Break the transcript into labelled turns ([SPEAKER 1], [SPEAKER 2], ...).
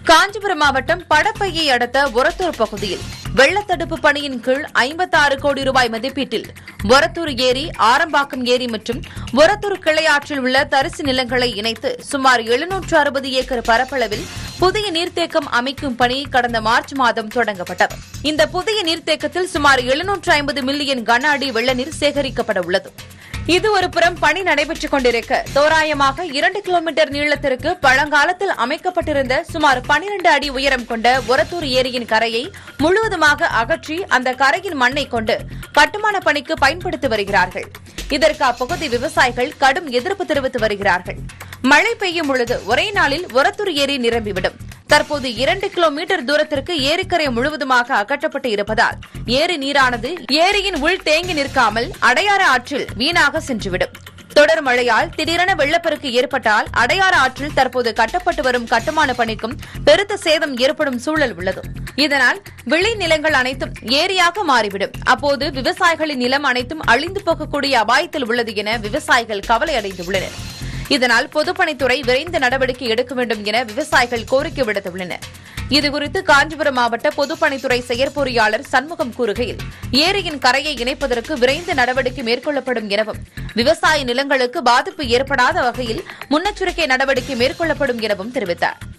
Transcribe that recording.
[SPEAKER 1] காஞ்சிபுரம் மாவட்டம் படப்பையை அடுத்த ஒரத்தூர் பகுதியில் வெள்ளத்தடுப்பு பணியின் கீழ் 56 கோடி ரூபாய் மதிப்பீட்டில் ஒரத்தூர் ஏரி ஆரம்பாக்கம் ஏரி மற்றும் ஒரத்தூர் கிளையாற்றில் உள்ள தரிசு நிலங்களை இணைத்து சுமார் 760 அறுபது ஏக்கர் பரப்பளவில் புதிய நீர்த்தேக்கம் அமைக்கும் பணி கடந்த மார்ச் மாதம் தொடங்கப்பட்டது இந்த புதிய நீர்த்தேக்கத்தில் சுமார் 750 ஐம்பது மில்லியன் கன அடி வெள்ள நீர் சேகரிக்கப்பட உள்ளது இது ஒரு புறம் பணி நடைபெற்றுக் கொண்டிருக்க தோராயமாக இரண்டு கிலோமீட்டர் நீளத்திற்கு பழங்காலத்தில் அமைக்கப்பட்டிருந்த சுமார் 12 அடி உயரம் கொண்ட ஒரத்தூர் ஏரியின் கரையை முழுவதுமாக அகற்றி அந்த கரையின் மண்ணை கொண்டு கட்டுமான பணிக்கு பயன்படுத்தி வருகிறார்கள் இதற்கு அப்பகுதி விவசாயிகள் கடும் எதிர்ப்பு தெரிவித்து வருகிறார்கள் மழை பெய்யும் பொழுது ஒரே நாளில் ஒரத்தூர் ஏரி நிரம்பிவிடும் தற்போது இரண்டு கிலோமீட்டர் தூரத்திற்கு ஏரிக்கரை முழுவதுமாக அகற்றப்பட்டு இருப்பதால் ஏரி நீரானது ஏரியின் உள் தேங்கி நிற்காமல் அடையாறு ஆற்றில் வீணாக சென்றுவிடும் தொடர் மழையால் திடீரென வெள்ளப்பெருக்கு ஏற்பட்டால் அடையாறு ஆற்றில் தற்போது கட்டப்பட்டு வரும் கட்டுமான பணிக்கும் பெருத்த சேதம் ஏற்படும் சூழல் உள்ளது இதனால் விளை நிலங்கள் அனைத்தும் ஏரியாக மாறிவிடும் அப்போது விவசாயிகளின் நிலம் அனைத்தும் அழிந்து போகக்கூடிய அபாயத்தில் உள்ளது என விவசாயிகள் கவலை அடைந்துள்ளனர் இதனால் பொதுப்பணித்துறை விரைந்து நடவடிக்கை எடுக்க வேண்டும் என விவசாயிகள் கோரிக்கை விடுத்துள்ளனர் இதுகுறித்து காஞ்சிபுரம் மாவட்ட பொதுப்பணித்துறை செயற்பொறியாளர் சண்முகம் கூறுகையில் ஏரியின் கரையை இணைப்பதற்கு விரைந்து நடவடிக்கை மேற்கொள்ளப்படும் எனவும் விவசாய நிலங்களுக்கு பாதிப்பு ஏற்படாத வகையில் முன்னெச்சரிக்கை நடவடிக்கை மேற்கொள்ளப்படும் எனவும் தெரிவித்தார்